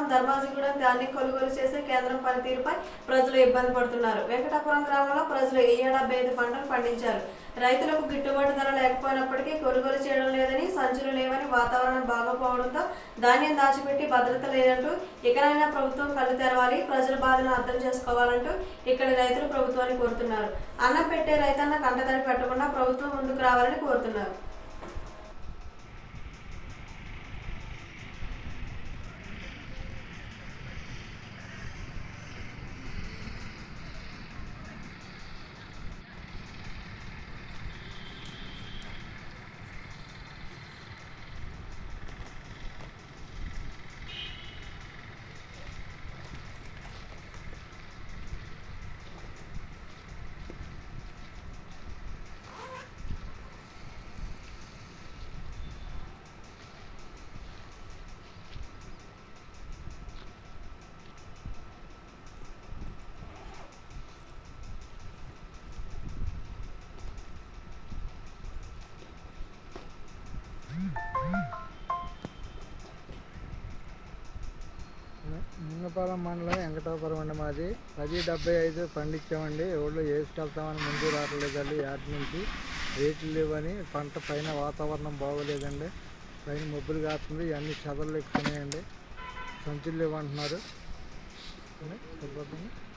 ధర్మాజిగూడెం ధాన్యం కొనుగోలు చేసే కేంద్రం పనితీరుపై ప్రజలు ఇబ్బంది పడుతున్నారు వెంకటాపురం గ్రామంలో ప్రజలు ఈ ఏడాది ఐదు పంటలు పండించారు రైతులకు గిట్టుబాటు ధర లేకపోయినప్పటికీ కొనుగోలు చేయడం లేదని సంచులు లేవని వాతావరణం బాగోపోవడంతో ధాన్యం దాచిపెట్టి భద్రత లేదంటూ ఇకనైనా ప్రభుత్వం కళ్ళు తెరవాలి ప్రజల బాధను అర్థం చేసుకోవాలంటూ ఇక్కడి రైతులు ప్రభుత్వాన్ని కోరుతున్నారు అన్నం పెట్టే రైతన్న కంటతడి పెట్టకుండా ప్రభుత్వం ముందుకు రావాలని కోరుతున్నారు లింగపాలెం మండలం వెంకటాపురం అండి మాది పది డెబ్బై ఐదు పండించామండి ఎవరు వేసుకెళ్తామని ముందు రావట్లేదండి యాటి నుంచి రేట్లు లేవని పంట పైన వాతావరణం బాగోలేదండి పైన మబ్బులు కాస్తుంది ఇవన్నీ చెదలు ఎక్కుతున్నాయండి సంచులు లేవంటున్నారు సరిపోతుంది